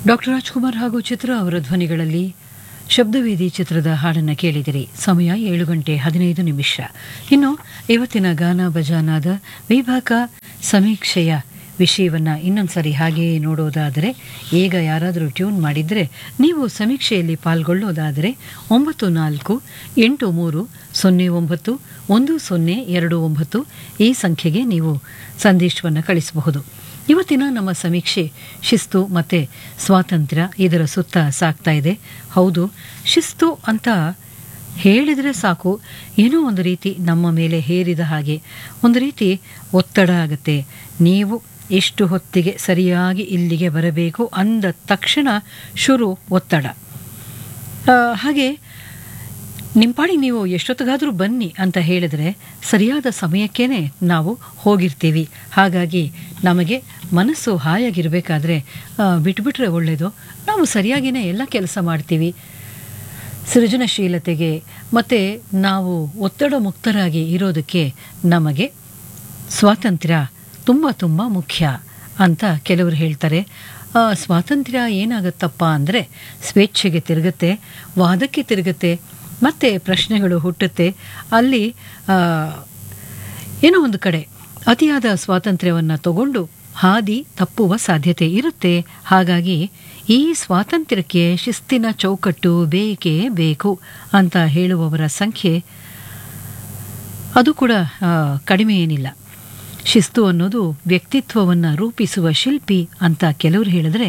doctor Rajkumar ಹಾಗೂ ಚಿತ್ರ ಅವರ ಧ್ವನಿಗಳಲ್ಲಿ ಶಬ್ದವೇದಿ ಚಿತ್ರದ ಹಾಡನ್ನು ಕೇಳಿದಿರಿ ಸಮಯ ಏಳು ಗಂಟೆ ಹದಿನೈದು ನಿಮಿಷ ಇನ್ನು ಇವತ್ತಿನ ಗಾನ ಬಜಾನಾದ ವಿಭಾಗ ಸಮೀಕ್ಷೆಯ ವಿಷಯವನ್ನು ಇನ್ನೊಂದ್ಸರಿ ಹಾಗೆಯೇ ನೋಡೋದಾದರೆ ಈಗ ಯಾರಾದರೂ ಟ್ಯೂನ್ ಮಾಡಿದರೆ ನೀವು ಸಮೀಕ್ಷೆಯಲ್ಲಿ ಪಾಲ್ಗೊಳ್ಳೋದಾದರೆ ಒಂಬತ್ತು ನಾಲ್ಕು ಎಂಟು ಮೂರು ಸೊನ್ನೆ ಒಂಬತ್ತು ಒಂದು ಸೊನ್ನೆ ಎರಡು ಒಂಬತ್ತು ಈ ಸಂಖ್ಯೆಗೆ ನೀವು ಸಂದೇಶವನ್ನು ಕಳಿಸಬಹುದು ಇವತ್ತಿನ ನಮ್ಮ ಸಮೀಕ್ಷೆ ಶಿಸ್ತು ಮತ್ತು ಸ್ವಾತಂತ್ರ್ಯ ಇದರ ಸುತ್ತ ಸಾಗ್ತಾ ಇದೆ ಹೌದು ಶಿಸ್ತು ಅಂತ ಹೇಳಿದರೆ ಸಾಕು ಏನೋ ಒಂದು ರೀತಿ ನಮ್ಮ ಮೇಲೆ ಹೇರಿದ ಹಾಗೆ ಒಂದು ರೀತಿ ಒತ್ತಡ ಆಗುತ್ತೆ ನೀವು ಎಷ್ಟು ಹೊತ್ತಿಗೆ ಸರಿಯಾಗಿ ಇಲ್ಲಿಗೆ ಬರಬೇಕು ಅಂದ ತಕ್ಷಣ ಶುರು ಒತ್ತಡ ಆ, ಹಾಗೆ ನಿಮ್ಮ ಪಾಡಿಗೆ ನೀವು ಎಷ್ಟೊತ್ತಿಗಾದರೂ ಬನ್ನಿ ಅಂತ ಹೇಳಿದರೆ ಸರಿಯಾದ ಸಮಯಕ್ಕೇ ನಾವು ಹೋಗಿರ್ತೀವಿ ಹಾಗಾಗಿ ನಮಗೆ ಮನಸ್ಸು ಹಾಯಾಗಿರಬೇಕಾದ್ರೆ ಬಿಟ್ಬಿಟ್ರೆ ಒಳ್ಳೆಯದು ನಾವು ಸರಿಯಾಗಿಯೇ ಎಲ್ಲ ಕೆಲಸ ಮಾಡ್ತೀವಿ ಸೃಜನಶೀಲತೆಗೆ ಮತ್ತು ನಾವು ಒತ್ತಡ ಮುಕ್ತರಾಗಿ ಇರೋದಕ್ಕೆ ನಮಗೆ ಸ್ವಾತಂತ್ರ್ಯ ತುಂಬ ತುಂಬ ಮುಖ್ಯ ಅಂತ ಕೆಲವರು ಹೇಳ್ತಾರೆ ಆ, ಸ್ವಾತಂತ್ರ್ಯ ಏನಾಗುತ್ತಪ್ಪ ಅಂದರೆ ಸ್ವೇಚ್ಛೆಗೆ ತಿರುಗುತ್ತೆ ವಾದಕ್ಕೆ ತಿರುಗುತ್ತೆ ಮತ್ತು ಪ್ರಶ್ನೆಗಳು ಹುಟ್ಟುತ್ತೆ ಅಲ್ಲಿ ಆ, ಏನೋ ಒಂದು ಕಡೆ ಅತಿಯಾದ ಸ್ವಾತಂತ್ರ್ಯವನ್ನು ತಗೊಂಡು ಹಾದಿ ತಪ್ಪುವ ಸಾಧ್ಯತೆ ಇರುತ್ತೆ ಹಾಗಾಗಿ ಈ ಸ್ವಾತಂತ್ರ್ಯಕ್ಕೆ ಶಿಸ್ತಿನ ಚೌಕಟ್ಟು ಬೇಕೇ ಬೇಕು ಅಂತ ಹೇಳುವವರ ಸಂಖ್ಯೆ ಅದು ಕೂಡ ಆ, ಕಡಿಮೆ ಏನಿಲ್ಲ ಶಿಸ್ತು ಅನ್ನೋದು ವ್ಯಕ್ತಿತ್ವವನ್ನು ರೂಪಿಸುವ ಶಿಲ್ಪಿ ಅಂತ ಕೆಲವರು ಹೇಳಿದ್ರೆ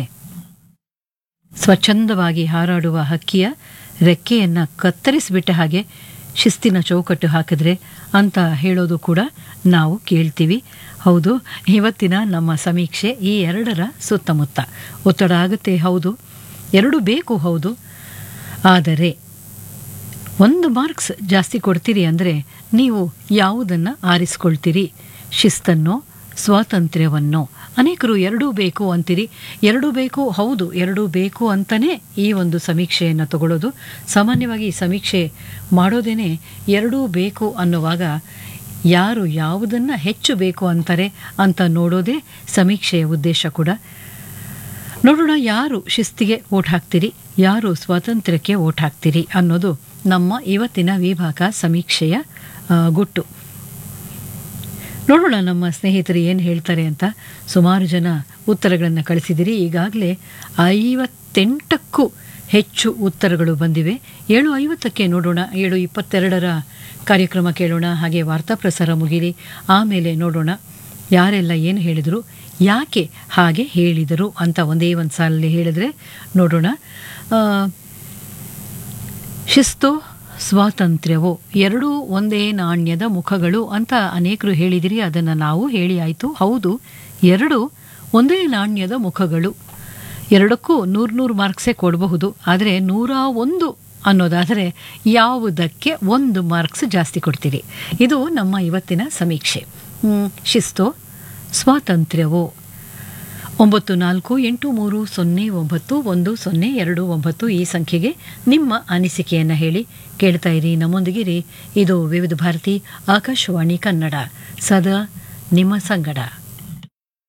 ಸ್ವಚ್ಛಂದವಾಗಿ ಹಾರಾಡುವ ಹಕ್ಕಿಯ ರೆಕ್ಕೆಯನ್ನು ಕತ್ತರಿಸಿಬಿಟ್ಟ ಹಾಗೆ ಶಿಸ್ತಿನ ಚೌಕಟ್ಟು ಹಾಕಿದ್ರೆ ಅಂತ ಹೇಳೋದು ಕೂಡ ನಾವು ಕೇಳ್ತೀವಿ ಹೌದು ಇವತ್ತಿನ ನಮ್ಮ ಸಮೀಕ್ಷೆ ಈ ಎರಡರ ಸುತ್ತಮುತ್ತ ಒತ್ತಡ ಆಗುತ್ತೆ ಹೌದು ಎರಡು ಬೇಕು ಹೌದು ಆದರೆ ಒಂದು ಮಾರ್ಕ್ಸ್ ಜಾಸ್ತಿ ಕೊಡ್ತೀರಿ ಅಂದರೆ ನೀವು ಯಾವುದನ್ನು ಆರಿಸ್ಕೊಳ್ತೀರಿ ಶಿಸ್ತನ್ನೋ ಸ್ವಾತಂತ್ರ್ಯವನ್ನೋ ಅನೇಕರು ಎರಡೂ ಬೇಕು ಅಂತೀರಿ ಎರಡೂ ಬೇಕು ಹೌದು ಎರಡೂ ಬೇಕು ಅಂತಲೇ ಈ ಒಂದು ಸಮೀಕ್ಷೆಯನ್ನು ತಗೊಳ್ಳೋದು ಸಾಮಾನ್ಯವಾಗಿ ಈ ಸಮೀಕ್ಷೆ ಮಾಡೋದೇನೆ ಎರಡೂ ಬೇಕು ಅನ್ನುವಾಗ ಯಾರು ಯಾವುದನ್ನು ಹೆಚ್ಚು ಬೇಕು ಅಂತಾರೆ ಅಂತ ನೋಡೋದೇ ಸಮೀಕ್ಷೆಯ ಉದ್ದೇಶ ಕೂಡ ನೋಡೋಣ ಯಾರು ಶಿಸ್ತಿಗೆ ಓಟ್ ಹಾಕ್ತೀರಿ ಯಾರು ಸ್ವಾತಂತ್ರ್ಯಕ್ಕೆ ಓಟ್ ಹಾಕ್ತೀರಿ ಅನ್ನೋದು ನಮ್ಮ ಇವತ್ತಿನ ವಿಭಾಗ ಸಮೀಕ್ಷೆಯ ಆ, ಗುಟ್ಟು ನೋಡೋಣ ನಮ್ಮ ಸ್ನೇಹಿತರು ಏನು ಹೇಳ್ತಾರೆ ಅಂತ ಸುಮಾರು ಜನ ಉತ್ತರಗಳನ್ನು ಕಳಿಸಿದಿರಿ ಈಗಾಗಲೇ ಐವತ್ತೆಂಟಕ್ಕೂ ಹೆಚ್ಚು ಉತ್ತರಗಳು ಬಂದಿವೆ ಏಳು ಐವತ್ತಕ್ಕೆ ನೋಡೋಣ ಏಳು ಇಪ್ಪತ್ತೆರಡರ ಕಾರ್ಯಕ್ರಮ ಕೇಳೋಣ ಹಾಗೆ ವಾರ್ತಾ ಪ್ರಸಾರ ಮುಗಿಲಿ ಆಮೇಲೆ ನೋಡೋಣ ಯಾರೆಲ್ಲ ಏನು ಹೇಳಿದರು ಯಾಕೆ ಹಾಗೆ ಹೇಳಿದರು ಅಂತ ಒಂದೇ ಒಂದು ಸಾಲಲ್ಲಿ ಹೇಳಿದರೆ ನೋಡೋಣ ಆ, ಶಿಸ್ತು ಸ್ವಾತಂತ್ರ್ಯವೋ ಎರಡೂ ಒಂದೇ ನಾಣ್ಯದ ಮುಖಗಳು ಅಂತ ಅನೇಕರು ಹೇಳಿದಿರಿ ಅದನ್ನು ನಾವು ಹೇಳಿ ಆಯಿತು ಹೌದು ಎರಡು ಒಂದೇ ನಾಣ್ಯದ ಮುಖಗಳು ಎರಡಕ್ಕೂ ನೂರು ನೂರು ಮಾರ್ಕ್ಸೇ ಕೊಡಬಹುದು ಆದರೆ ನೂರ ಒಂದು ಅನ್ನೋದಾದರೆ ಯಾವುದಕ್ಕೆ ಒಂದು ಮಾರ್ಕ್ಸ್ ಜಾಸ್ತಿ ಕೊಡ್ತೀರಿ ಇದು ನಮ್ಮ ಇವತ್ತಿನ ಸಮೀಕ್ಷೆ ಹ್ಮ್, ಶಿಸ್ತು ಸ್ವಾತಂತ್ರ್ಯವೋ ಒಂಬತ್ತು ನಾಲ್ಕು ಎಂಟು ಮೂರು ಸೊನ್ನೆ ಒಂಬತ್ತು ಒಂದು ಸೊನ್ನೆ ಎರಡು ಒಂಬತ್ತು ಈ ಸಂಖ್ಯೆಗೆ ನಿಮ್ಮ ಅನಿಸಿಕೆಯನ್ನು ಹೇಳಿ ಕೇಳ್ತಾ ಇರಿ ನಮ್ಮೊಂದಿಗಿರಿ ಇದು ವಿವಿಧ ಭಾರತಿ ಆಕಾಶವಾಣಿ ಕನ್ನಡ ಸದಾ ನಿಮ್ಮ ಸಂಗಡ